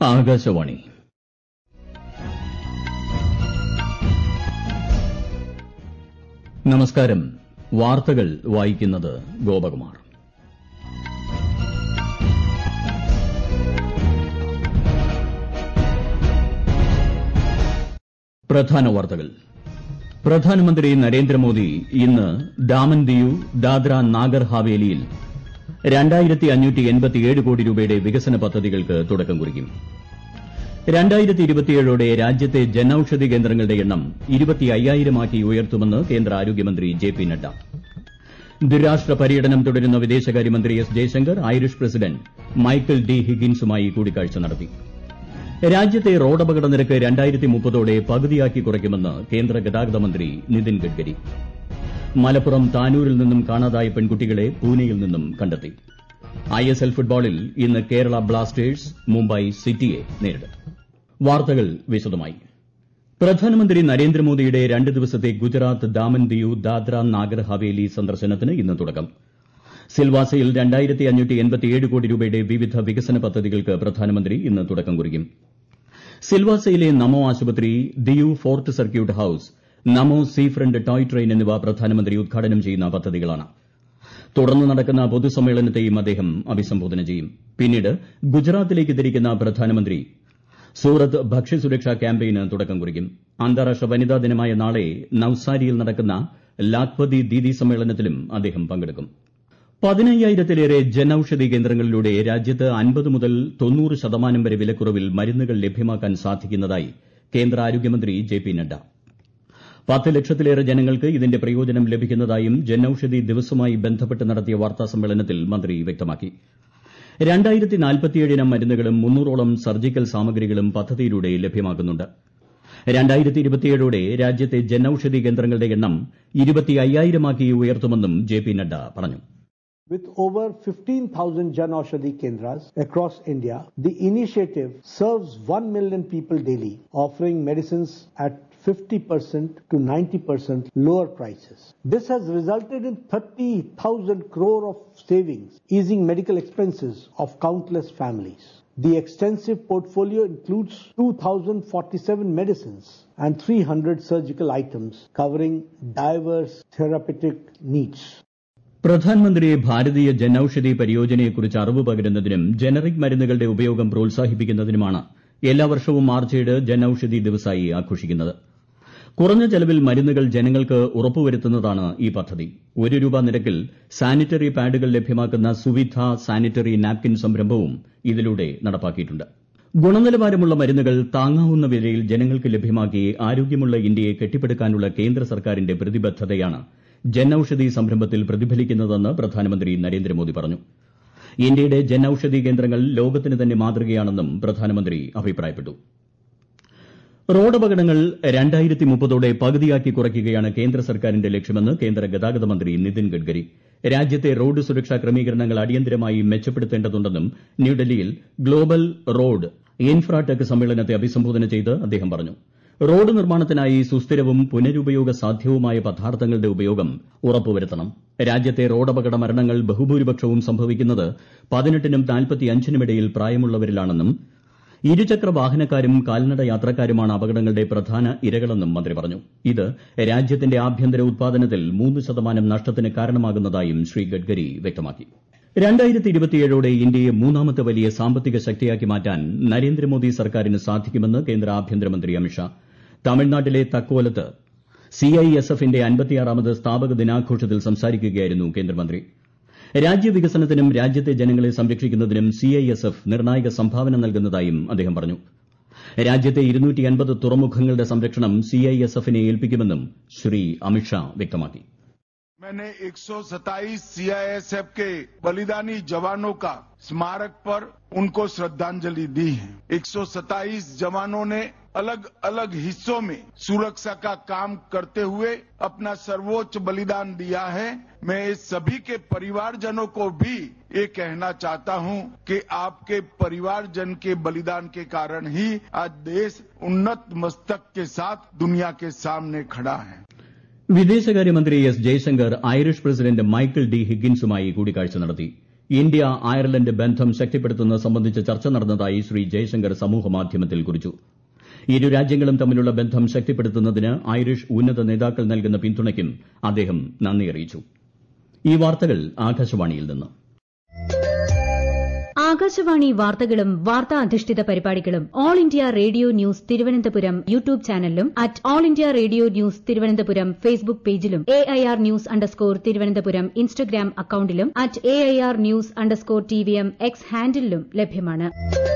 ആകാശവാണി നമസ്കാരം വാർത്തകൾ വായിക്കുന്നത് ഗോപകുമാർ പ്രധാന വാർത്തകൾ പ്രധാനമന്ത്രി നരേന്ദ്രമോദി ഇന്ന് ദാമൻ ദിയു ദാദ്ര നാഗർ ഹാവേലിയിൽ കോടി രൂപയുടെ വികസന പദ്ധതികൾക്ക് തുടക്കം കുറിക്കും ോടെ രാജ്യത്തെ ജനൌഷധി കേന്ദ്രങ്ങളുടെ എണ്ണം ആക്കി ഉയർത്തുമെന്ന് കേന്ദ്ര ആരോഗ്യമന്ത്രി ജെ പി നദ്ദ ദ്വിരാഷ്ട്ര പര്യടനം തുടരുന്ന വിദേശകാര്യമന്ത്രി S Jaishankar Irish president Michael D ഹിഗിൻസുമായി കൂടിക്കാഴ്ച നടത്തി രാജ്യത്തെ റോഡപകട നിരക്ക് ോടെ പകുതിയാക്കി കുറയ്ക്കുമെന്ന് കേന്ദ്ര ഗതാഗത മന്ത്രി നിതിൻ ഗഡ്കരി മലപ്പുറം താനൂരിൽ നിന്നും കാണാതായ പെൺകുട്ടികളെ പൂനെയിൽ നിന്നും കണ്ടെത്തി ഐഎസ്എൽ ഫുട്ബോളിൽ ഇന്ന് കേരള ബ്ലാസ്റ്റേഴ്സ് മുംബൈ സിറ്റിയെ നേരിടും വാർത്തകൾ വിശദമായി പ്രധാനമന്ത്രി നരേന്ദ്രമോദിയുടെ രണ്ട് ദിവസത്തെ ഗുജറാത്ത് ദാമൻ ദിയു ദാദ്ര നാഗർ ഹവേലി സന്ദർശനത്തിന് ഇന്ന് തുടക്കം സിൽവാസയിൽ കോടി രൂപയുടെ വിവിധ വികസന പദ്ധതികൾക്ക് പ്രധാനമന്ത്രി ഇന്ന് തുടക്കം കുറിക്കും സിൽവാസയിലെ നമോ ആശുപത്രി Diu fort circuit house Namo sea front toy train എന്നിവ പ്രധാനമന്ത്രി ഉദ്ഘാടനം ചെയ്യുന്ന പദ്ധതികളാണ് തുടർന്ന് നടക്കുന്ന പൊതുസമ്മേളനത്തെയും അദ്ദേഹം അഭിസംബോധന ചെയ്യും പിന്നീട് ഗുജറാത്തിലേക്ക് തിരിക്കുന്ന പ്രധാനമന്ത്രി സൂറത്ത് ഭക്ഷ്യസുരക്ഷാ ക്യാമ്പയിന് തുടക്കം കുറിക്കും അന്താരാഷ്ട്ര വനിതാ ദിനമായ നാളെ നവ്സാരിയിൽ നടക്കുന്ന ലാഖ്പതി ദീദി സമ്മേളനത്തിലും അദ്ദേഹം പങ്കെടുക്കും പതിനയ്യായിരത്തിലേറെ ജനൌഷധി കേന്ദ്രങ്ങളിലൂടെ രാജ്യത്ത് അൻപത് മുതൽ തൊണ്ണൂറ് ശതമാനം വരെ വിലക്കുറവിൽ മരുന്നുകൾ ലഭ്യമാക്കാൻ സാധിക്കുന്നതായി കേന്ദ്ര ആരോഗ്യമന്ത്രി ജെ പി നദ്ദ പത്ത് ലക്ഷത്തിലേറെ ജനങ്ങൾക്ക് ഇതിന്റെ പ്രയോജനം ലഭിക്കുന്നതായും ജനൌഷധി ദിവസുമായി ബന്ധപ്പെട്ട് നടത്തിയ വാർത്താസമ്മേളനത്തിൽ മന്ത്രി വ്യക്തമാക്കി ഇനം മരുന്നുകളും മുന്നൂറോളം സർജിക്കൽ സാമഗ്രികളും പദ്ധതിയിലൂടെ ലഭ്യമാക്കുന്നുണ്ട് ോടെ രാജ്യത്തെ ജനൌഷധി കേന്ദ്രങ്ങളുടെ എണ്ണം ഇരുപത്തിയ്യായിരമാക്കി ഉയർത്തുമെന്നും ജെ പി നദ്ദ പറഞ്ഞു With over 15,000 Jan Aushadhi Kendras across India, the initiative serves 1 million people daily, offering medicines at 50% to 90% lower prices. This has resulted in 30,000 crore of savings, easing medical expenses of countless families. The extensive portfolio includes 2,047 medicines and 300 surgical items covering diverse therapeutic needs. Pradhan Mantri ഭാരതീയ ജനൌഷധി പരിയോജനയെക്കുറിച്ച് അറിവ് പകരുന്നതിനും generic മരുന്നുകളുടെ ഉപയോഗം പ്രോത്സാഹിപ്പിക്കുന്നതിനുമാണ് എല്ലാ വർഷവും March ഏഴ് ജനൌഷധി ദിവസായി ആഘോഷിക്കുന്നത് കുറഞ്ഞ ചെലവിൽ മരുന്നുകൾ ജനങ്ങൾക്ക് ഉറപ്പുവരുത്തുന്നതാണ് ഈ പദ്ധതി ഒരു രൂപ നിരക്കിൽ സാനിറ്ററി പാഡുകൾ ലഭ്യമാക്കുന്ന സുവിധ സാനിറ്ററി നാപ്കിൻ സംരംഭവും ഇതിലൂടെ നടപ്പാക്കിയിട്ടുണ്ട് ഗുണനിലവാരമുള്ള മരുന്നുകൾ താങ്ങാവുന്ന വിലയിൽ ജനങ്ങൾക്ക് ലഭ്യമാക്കി ആരോഗ്യമുള്ള ഇന്ത്യയെ കെട്ടിപ്പടുക്കാനുള്ള കേന്ദ്ര സർക്കാരിന്റെ പ്രതിബദ്ധതയാണ് ജനൌഷധി സംരംഭത്തിൽ പ്രതിഫലിക്കുന്നതെന്ന് പ്രധാനമന്ത്രി നരേന്ദ്രമോദി പറഞ്ഞു ഇന്ത്യയുടെ ജനൌഷധി കേന്ദ്രങ്ങൾ ലോകത്തിന് തന്നെ മാതൃകയാണെന്നും പ്രധാനമന്ത്രി അഭിപ്രായപ്പെട്ടു റോഡപകടങ്ങൾ ോടെ പകുതിയാക്കി കുറയ്ക്കുകയാണ് കേന്ദ്ര സർക്കാരിന്റെ ലക്ഷ്യമെന്ന് കേന്ദ്ര ഗതാഗത മന്ത്രി നിതിൻ ഗഡ്കരി രാജ്യത്തെ റോഡ് സുരക്ഷാ ക്രമീകരണങ്ങൾ അടിയന്തരമായി മെച്ചപ്പെടുത്തേണ്ടതുണ്ടെന്നും ന്യൂഡൽഹിയിൽ ഗ്ലോബൽ റോഡ് ഇൻഫ്രാടെക് സമ്മേളനത്തെ അഭിസംബോധന ചെയ്ത് അദ്ദേഹം പറഞ്ഞു റോഡ് നിർമ്മാണത്തിനായി സുസ്ഥിരവും പുനരുപയോഗ സാധ്യവുമായ പദാർത്ഥങ്ങളുടെ ഉപയോഗം ഉറപ്പുവരുത്തണം രാജ്യത്തെ റോഡപകട മരണങ്ങൾ ബഹുഭൂരിപക്ഷവും സംഭവിക്കുന്നത് പതിനെട്ടിനും നാൽപ്പത്തിയഞ്ചിനുമിടയിൽ പ്രായമുള്ളവരിലാണെന്നും ഇരുചക്ര വാഹനക്കാരും കാൽനട യാത്രക്കാരുമാണ് അപകടങ്ങളുടെ പ്രധാന ഇരകളെന്നും മന്ത്രി പറഞ്ഞു ഇത് രാജ്യത്തിന്റെ ആഭ്യന്തര ഉത്പാദനത്തിൽ മൂന്ന് ശതമാനം നഷ്ടത്തിന് കാരണമാകുന്നതായും ശ്രീ ഗഡ്കരി വ്യക്തമാക്കി ോടെ ഇന്ത്യയെ മൂന്നാമത്തെ വലിയ സാമ്പത്തിക ശക്തിയാക്കി മാറ്റാൻ നരേന്ദ്രമോദി സർക്കാരിന് സാധിക്കുമെന്ന് കേന്ദ്ര ആഭ്യന്തരമന്ത്രി അമിത്ഷാ തമിഴ്നാട്ടിലെ തക്കോലത്ത് സിഐഎസ്എഫിന്റെ അൻപത്തിയാറാമത് സ്ഥാപക ദിനാഘോഷത്തിൽ സംസാരിക്കുകയായിരുന്നു കേന്ദ്രമന്ത്രി രാജ്യവികസനത്തിനും രാജ്യത്തെ ജനങ്ങളെ സംരക്ഷിക്കുന്നതിനും സിഐഎസ്എഫ് നിർണായക സംഭാവന നൽകുന്നതായും അദ്ദേഹം പറഞ്ഞു രാജ്യത്തെ തുറമുഖങ്ങളുടെ സംരക്ഷണം സിഐഎസ്എഫിനെ ഏൽപ്പിക്കുമെന്നും ശ്രീ അമിത്ഷാ വ്യക്തമാക്കി मैंने 127 सीआईएसएफ के बलिदानी जवानों का स्मारक पर उनको श्रद्धांजलि दी है 127 जवानों ने अलग अलग हिस्सों में सुरक्षा का काम करते हुए अपना सर्वोच्च बलिदान दिया है मैं सभी के परिवारजनों को भी ये कहना चाहता हूं कि आपके परिवारजन के बलिदान के कारण ही आज देश उन्नत मस्तक के साथ दुनिया के सामने खड़ा है വിദേശകാര്യമന്ത്രി S Jaishankar Irish president Michael D ഹിഗിൻസുമായി കൂടിക്കാഴ്ച നടത്തി ഇന്ത്യ അയർലന്റ് ബന്ധം ശക്തിപ്പെടുത്തുന്നത് സംബന്ധിച്ച് ചർച്ച നടന്നതായി ശ്രീ ജയശങ്കർ സമൂഹമാധ്യമത്തിൽ കുറിച്ചു ഇരു രാജ്യങ്ങളും തമ്മിലുള്ള ബന്ധം ശക്തിപ്പെടുത്തുന്നതിന് ഐറിഷ് ഉന്നത നേതാക്കൾ നൽകുന്ന പിന്തുണയ്ക്കും അദ്ദേഹം നന്ദി അറിയിച്ചു ഈ വാർത്തകൾ ആകാശവാണിയിൽ നിന്ന് ആകാശവാണി വാർത്തകളും വാർത്താ അധിഷ്ഠിത പരിപാടികളും All India Radio news Thiruvananthapuram YouTube ചാനലിലും at All India Radio news Thiruvananthapuram Facebook പേജിലും A I R news underscore Thiruvananthapuram Instagram അക്കൌണ്ടിലും at A I R news underscore T V M X ഹാൻഡിലും ലഭ്യമാണ്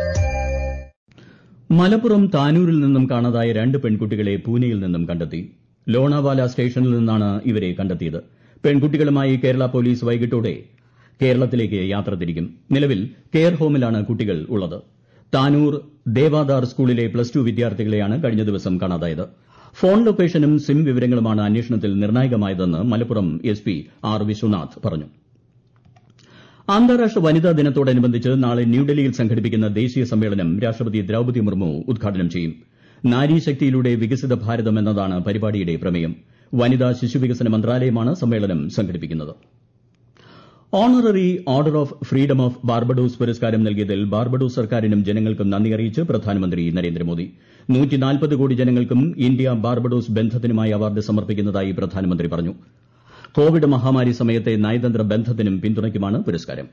മലപ്പുറം താനൂരിൽ നിന്നും കാണാതായ രണ്ട് പെൺകുട്ടികളെ പൂനെയിൽ നിന്നും കണ്ടെത്തി ലോണാവാല സ്റ്റേഷനിൽ നിന്നാണ് ഇവരെ കണ്ടെത്തിയത് പെൺകുട്ടികളുമായി കേരള പോലീസ് വൈകിട്ടോടെ കേരളത്തിലേക്ക് യാത്ര തിരിക്കും നിലവിൽ കെയർ ഹോമിലാണ് കുട്ടികൾ ഉള്ളത് താനൂർ ദേവാദാർ സ്കൂളിലെ പ്ലസ് ടു വിദ്യാർത്ഥികളെയാണ് കഴിഞ്ഞ ദിവസം കാണാതായത് ഫോൺ ലൊക്കേഷനും സിം വിവരങ്ങളുമാണ് അന്വേഷണത്തിൽ നിർണായകമായതെന്ന് Malappuram S P R Viswanath പറഞ്ഞു അന്താരാഷ്ട്ര വനിതാ ദിനത്തോടനുബന്ധിച്ച് നാളെ ന്യൂഡൽഹിയിൽ സംഘടിപ്പിക്കുന്ന ദേശീയ സമ്മേളനം രാഷ്ട്രപതി ദ്രൌപദി മുർമു ഉദ്ഘാടനം ചെയ്യും നാരീശക്തിയിലൂടെ വികസിത ഭാരതം എന്നതാണ് പരിപാടിയുടെ പ്രമേയം വനിതാ ശിശുവികസന മന്ത്രാലയമാണ് സമ്മേളനം സംഘടിപ്പിക്കുന്നത് honorary order of freedom of Barbados പുരസ്കാരം നൽകിയതിൽ ബാർബഡോസ് സർക്കാരിനും ജനങ്ങൾക്കും നന്ദി അറിയിച്ച് പ്രധാനമന്ത്രി നരേന്ദ്രമോദി കോടി ജനങ്ങൾക്കും ഇന്ത്യ ബാർബഡോസ് ബന്ധത്തിനുമായി അവാർഡ് സമർപ്പിക്കുന്നതായി പ്രധാനമന്ത്രി പറഞ്ഞു കോവിഡ് മഹാമാരി സമയത്തെ നയതന്ത്ര ബന്ധത്തിനും പിന്തുണയ്ക്കുമാണ് പുരസ്കാരം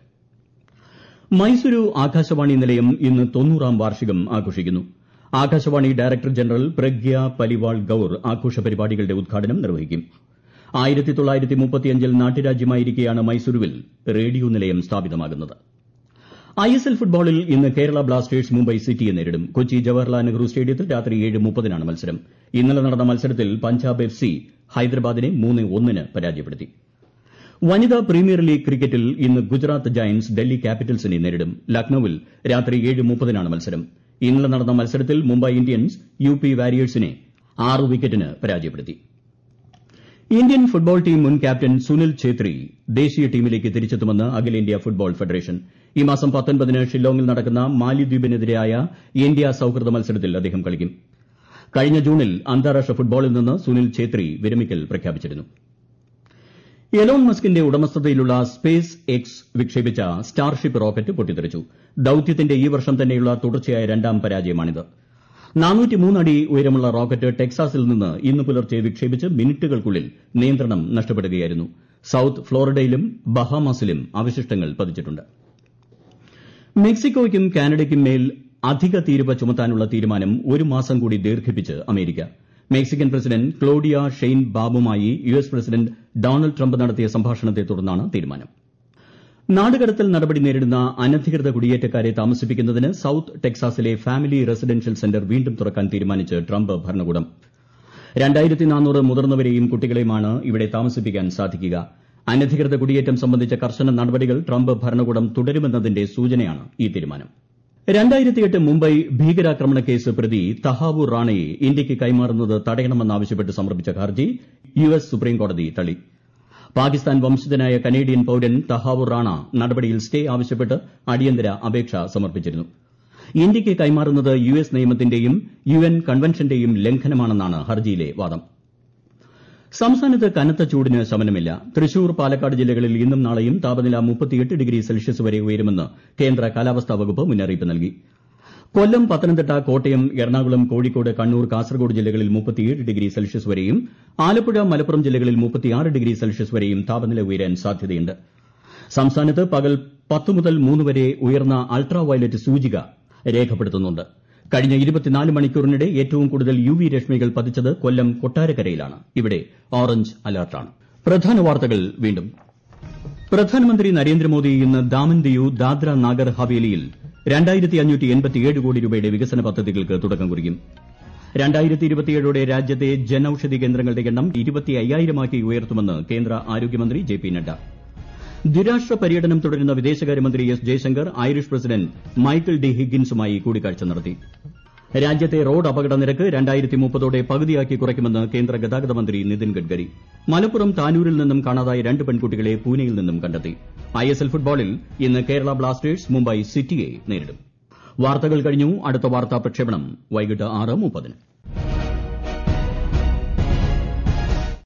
മൈസൂരു ആകാശവാണി നിലയം ഇന്ന് തൊണ്ണൂറാം വാർഷികം ആഘോഷിക്കുന്നു ആകാശവാണി ഡയറക്ടർ ജനറൽ പ്രഗ്യ പലിവാൾ ഗൌർ ആഘോഷ പരിപാടികളുടെ ഉദ്ഘാടനം നിർവഹിക്കും ആയിരത്തി തൊള്ളായിരത്തി മുപ്പത്തിയഞ്ചിൽ നാട്ടുരാജ്യമായിരിക്കെയാണ് മൈസൂരുവിൽ റേഡിയോ നിലയം സ്ഥാപിതമാകുന്നത് ഐ എസ് എൽ ഫുട്ബോളിൽ ഇന്ന് കേരള ബ്ലാസ്റ്റേഴ്സ് മുംബൈ സിറ്റിയെ നേരിടും കൊച്ചി ജവഹർലാൽ നെഹ്റു സ്റ്റേഡിയത്തിൽ രാത്രി ഏഴ് മുപ്പതിനാണ് മത്സരം ഇന്നലെ നടന്ന മത്സരത്തിൽ പഞ്ചാബ് എഫ് സി ഹൈദരാബാദിനെ മൂന്ന് ഒന്നിന് പരാജയപ്പെടുത്തി വനിതാ പ്രീമിയർ ലീഗ് ക്രിക്കറ്റിൽ ഇന്ന് ഗുജറാത്ത് ജയന്റ്സ് ഡൽഹി ക്യാപിറ്റൽസിനെ നേരിടും ലക്നൌവിൽ രാത്രി ഏഴ് മുപ്പതിനാണ് മത്സരം ഇന്നലെ നടന്ന മത്സരത്തിൽ മുംബൈ ഇന്ത്യൻസ് യു പി വാരിയേഴ്സിനെ ആറ് വിക്കറ്റിന് പരാജയപ്പെടുത്തി ഇന്ത്യൻ ഫുട്ബോൾ ടീം മുൻ ക്യാപ്റ്റൻ സുനിൽ ഛേത്രി ദേശീയ ടീമിലേക്ക് തിരിച്ചെത്തുമെന്ന് അഖിലേന്ത്യാ ഫുട്ബോൾ ഫെഡറേഷൻ ഈ മാസം പത്തൊൻപതിന് ഷില്ലോങ്ങിൽ നടക്കുന്ന മാലിദ്വീപിനെതിരായ ഇന്ത്യ സൌഹൃദ മത്സരത്തിൽ അദ്ദേഹം കളിക്കും കഴിഞ്ഞ ജൂണിൽ അന്താരാഷ്ട്ര ഫുട്ബോളിൽ നിന്ന് സുനിൽ ഛേത്രി വിരമിക്കൽ പ്രഖ്യാപിച്ചിരുന്നു എലോൺ മസ്കിന്റെ ഉടമസ്ഥതയിലുള്ള സ്പേസ് എക്സ് വിക്ഷേപിച്ച സ്റ്റാർഷിപ്പ് റോക്കറ്റ് പൊട്ടിത്തെറിച്ചു ദൌത്യത്തിന്റെ ഈ വർഷം തന്നെയുള്ള തുടർച്ചയായ രണ്ടാം പരാജയമാണിത് അടി ഉയരമുള്ള റോക്കറ്റ് ടെക്സാസിൽ നിന്ന് ഇന്ന് പുലർച്ചെ വിക്ഷേപിച്ച് മിനിറ്റുകൾക്കുള്ളിൽ നിയന്ത്രണം നഷ്ടപ്പെടുകയായിരുന്നു സൌത്ത് ഫ്ലോറിഡയിലും ബഹാമാസിലും അവശിഷ്ടങ്ങൾ പതിച്ചിട്ടുണ്ട് മെക്സിക്കോയ്ക്കും കാനഡയ്ക്കും മേൽ അധിക തീരുവ ചുമത്താനുള്ള തീരുമാനം ഒരു മാസം കൂടി ദീർഘിപ്പിച്ച് അമേരിക്ക മെക്സിക്കൻ പ്രസിഡന്റ് ക്ലോഡിയ ഷെയ്ൻ ബാബുമായി U S president Donald Trump നടത്തിയ സംഭാഷണത്തെ തുടർന്നാണ് തീരുമാനം നാടുകടത്തൽ നടപടി നേരിടുന്ന അനധികൃത കുടിയേറ്റക്കാരെ താമസിപ്പിക്കുന്നതിന് സൌത്ത് ടെക്സാസിലെ ഫാമിലി റെസിഡൻഷ്യൽ സെന്റർ വീണ്ടും തുറക്കാൻ തീരുമാനിച്ച് ട്രംപ് ഭരണകൂടം മുതിർന്നവരെയും കുട്ടികളെയുമാണ് ഇവിടെ താമസിപ്പിക്കാൻ സാധിക്കുക അനധികൃത കുടിയേറ്റം സംബന്ധിച്ച കർശന നടപടികൾ ട്രംപ് ഭരണകൂടം തുടരുമെന്നതിന്റെ സൂചനയാണ് ഈ തീരുമാനം മുംബൈ ഭീകരാക്രമണ കേസ് പ്രതി തഹാവൂർ റാണയെ ഇന്ത്യയ്ക്ക് കൈമാറുന്നത് തടയണമെന്നാവശ്യപ്പെട്ട് സമർപ്പിച്ച ഹർജി യു എസ് സുപ്രീംകോടതി തള്ളി പാകിസ്ഥാൻ വംശജനായ കനേഡിയൻ പൌരൻ തഹാവൂർ റാണ നടപടിയിൽ സ്റ്റേ ആവശ്യപ്പെട്ട് അടിയന്തര അപേക്ഷ സമർപ്പിച്ചിരുന്നു ഇന്ത്യയ്ക്ക് കൈമാറുന്നത് യു എസ് നിയമത്തിന്റെയും യു എൻ കൺവെൻഷന്റെയും ലംഘനമാണെന്നാണ് ഹർജിയിലെ വാദം സംസ്ഥാനത്ത് കനത്ത ചൂടിന് ശമനമില്ല തൃശൂർ പാലക്കാട് ജില്ലകളിൽ ഇന്നും നാളെയും താപനില ഡിഗ്രി സെൽഷ്യസ് വരെ ഉയരുമെന്ന് കേന്ദ്ര കാലാവസ്ഥാ വകുപ്പ് മുന്നറിയിപ്പ് നൽകി കൊല്ലം പത്തനംതിട്ട കോട്ടയം എറണാകുളം കോഴിക്കോട് കണ്ണൂർ കാസർഗോഡ് ജില്ലകളിൽ ഡിഗ്രി സെൽഷ്യസ് വരെയും ആലപ്പുഴ മലപ്പുറം ജില്ലകളിൽ ഡിഗ്രി സെൽഷ്യസ് വരെയും താപനില ഉയരാൻ സാധ്യതയുണ്ട് സംസ്ഥാനത്ത് പകൽ പത്ത് മുതൽ മൂന്ന് വരെ ഉയർന്ന അൾട്രാ വയലറ്റ് സൂചിക രേഖപ്പെടുത്തുന്നുണ്ട് കഴിഞ്ഞ മണിക്കൂറിനിടെ ഏറ്റവും കൂടുതൽ യു വി രശ്മികൾ പതിച്ചത് കൊല്ലം കൊട്ടാരക്കരയിലാണ് ഇവിടെ ഓറഞ്ച് അലർട്ടാണ് പ്രധാന വാർത്തകൾ വീണ്ടും പ്രധാനമന്ത്രി നരേന്ദ്രമോദി ഇന്ന് ദാമൻ ദിയു ദാദ്ര നാഗർ ഹവേലിയിൽ കോടി രൂപയുടെ വികസന പദ്ധതികൾക്ക് തുടക്കം കുറിക്കും ോടെ രാജ്യത്തെ ജൻ ഔഷധി കേന്ദ്രങ്ങളുടെ എണ്ണം ഇരുപത്തിയ്യായിരമാക്കി ഉയർത്തുമെന്ന് കേന്ദ്ര ആരോഗ്യമന്ത്രി ജെ പി നദ്ദ ദ്വിരാഷ്ട്ര പര്യടനം തുടരുന്ന വിദേശകാര്യമന്ത്രി S Jaishankar Irish president Michael D ഹിഗിൻസുമായി കൂടിക്കാഴ്ച നടത്തി രാജ്യത്തെ റോഡ് അപകട നിരക്ക് ോടെ പകുതിയാക്കി കുറയ്ക്കുമെന്ന് കേന്ദ്ര ഗതാഗത മന്ത്രി നിതിൻ ഗഡ്കരി മലപ്പുറം താനൂരിൽ നിന്നും കാണാതായ രണ്ട് പെൺകുട്ടികളെ പൂനെയിൽ നിന്നും കണ്ടെത്തി ഐ എസ് എൽ ഫുട്ബോളിൽ ഇന്ന് കേരള ബ്ലാസ്റ്റേഴ്സ് മുംബൈ സിറ്റിയെ നേരിടും വാർത്തകൾ കഴിഞ്ഞു അടുത്ത വാർത്താ പ്രക്ഷേപണം വൈകിട്ട് ആറ് മുപ്പതിന്